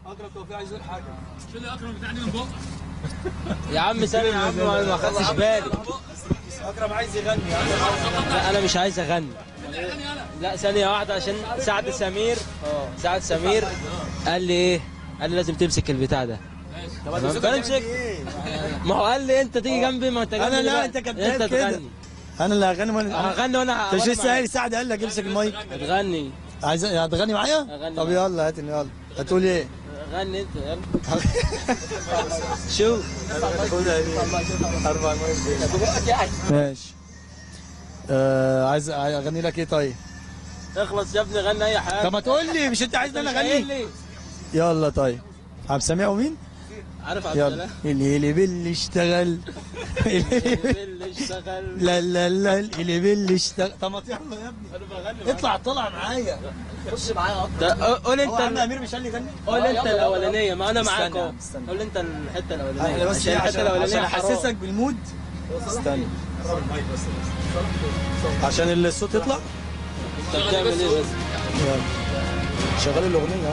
اكرم توفيق عايز يقول حاجه شيل لي اكرم بتاع دي من بقك يا عم ثانية يا عم ما ما خدتش بالي اكرم عايز يغني يعني لا انا مش عايز اغني لا ثانية واحدة عشان سعد سمير سعد سمير قال لي ايه؟ قال لي لازم تمسك البتاع ده تمام فامسك ما هو قال لي انت تيجي جنبي ما انت أنا جنبي لا، بقى. أنت كداب انت كده. تغني انا اللي هغني وانا هغني وانا انت مش وأنا لسه معاك. قايل سعد قال لك امسك المايك هتغني عايز هتغني معايا؟ أغني طب معاك. يلا هات يلا هتقول ايه؟ غني انت يلا شو اربع ماشي آه عايز اغني لك ايه طيب؟ اخلص يا ابني غني اي حاجة طب ما تقول لي مش انت عايزني انا مش قايل اغني؟ لي. يلا طيب عبد السميع ومين؟ عارف عبد يلا السلام اللي باللي اشتغل اللي اشتغل لا لا لا اللي باللي اشتغل طب ما يلا يا ابني انا بغني اطلع طلع معايا خش معايا ده قول هو عم انت امير مش قال لي غني قول انت الاولانيه ما انا معاك استنى، اهو استنى. قول انت الحته انا الاولانيه بس عشان إيه، الحته عشان الاولانيه عشان حرام. احسسك بالمود استنى عشان الصوت يطلع انت بتعمل ايه بس يلا شغال الاغنيه اهو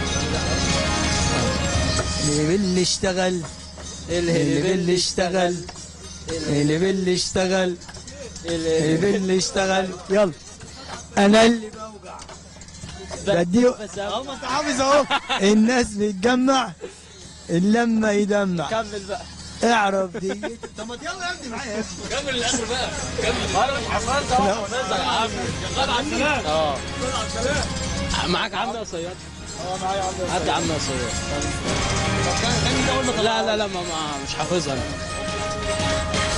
اللي باللي اشتغل اللي باللي اشتغل اللي باللي اشتغل اللي باللي اشتغل يلا انا اللي بوجع بديه اهو ما انت حافظ اهو الناس بتجمع اللمه يدمع كمل بقى اعرف دي طب ما يلا يا ابني معايا يا ابني كمل الاخر بقى كمل انا مش حفظت اهو حفظت يا عم غاب على السلام اه معاك عم يا صياد اه معايا عم هات يا عم يا صياد لا لا لا ما ما- مش حافظها انا